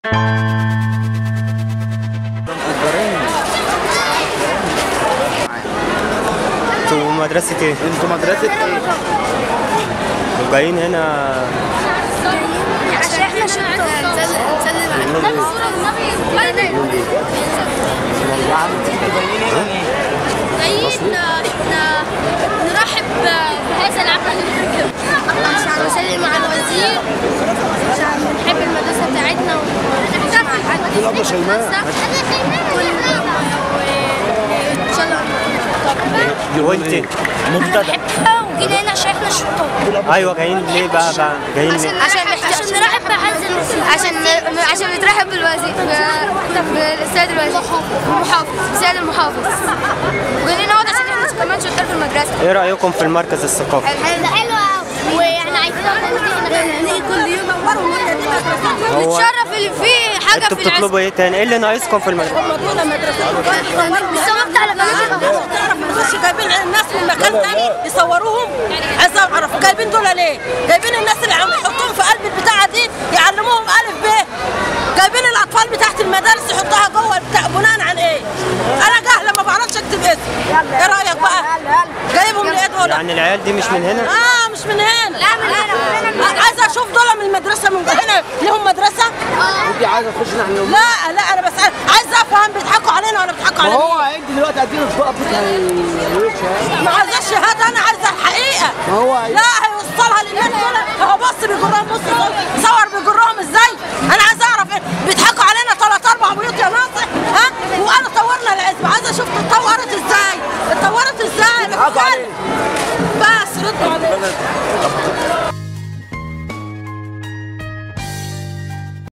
انتوا مدرسة ايه؟ انتوا مدرسة ايه؟ وجايين هنا عشان احنا شطار جايين نرحب بهذا العمل عشان نسلم على الوزير عشان بنحب المدرسة بتاعتنا ونحب مع حد دي الأبلة شيماء. وإن شاء الله وانت مبتدأ بنحبها وجينا هنا عشان احنا شطار ايوه جايين ليه بقى بقى جايين ليه؟ عشان عشان نرحب بحد عشان عشان بنرحب بالوزير بالسيد الوزير المحافظ السيد المحافظ وجايين نقعد عشان احنا كمان شطار في المدرسه ايه رأيكم في المركز الثقافي؟ حلو حلو قوي واحنا عايزين نيجي كل يوم هو- نتشرف اللي فيه حاجه انتوا في العز بتطلبوا ايه تاني؟ ايه اللي ناقصكم في المدرسة؟ السما بتاع البلد مش جايبين الناس من مكان تاني يصوروهم عايز اعرف جايبين دول ليه؟ جايبين الناس اللي عم يحطوهم في قلب البتاعه دي يعلموهم الف ب جايبين الاطفال بتاعت المدارس يحطوها جوه البتاع بناء عن ايه؟ انا جاهله ما بعرفش اكتب اسم ايه رايك بقى؟ جايبهم ليه دول؟ يعني العيال دي مش من هنا؟ اه مش من هنا لا من هنا عايزه اشوف دول من المدرسه من هنا لهم مدرسه؟ انت عايزة تخش نحن نوم لا لا انا بسال عايزه افهم بيضحكوا علينا ولا بيضحكوا ما على هو مين؟ انت دلوقتي هتديله الفوق هيوش ما عايزاش شهاده انا عايزه الحقيقه ما هو لا هيوصلها للناس دول هو بص بيجرهم بص صور بيجرهم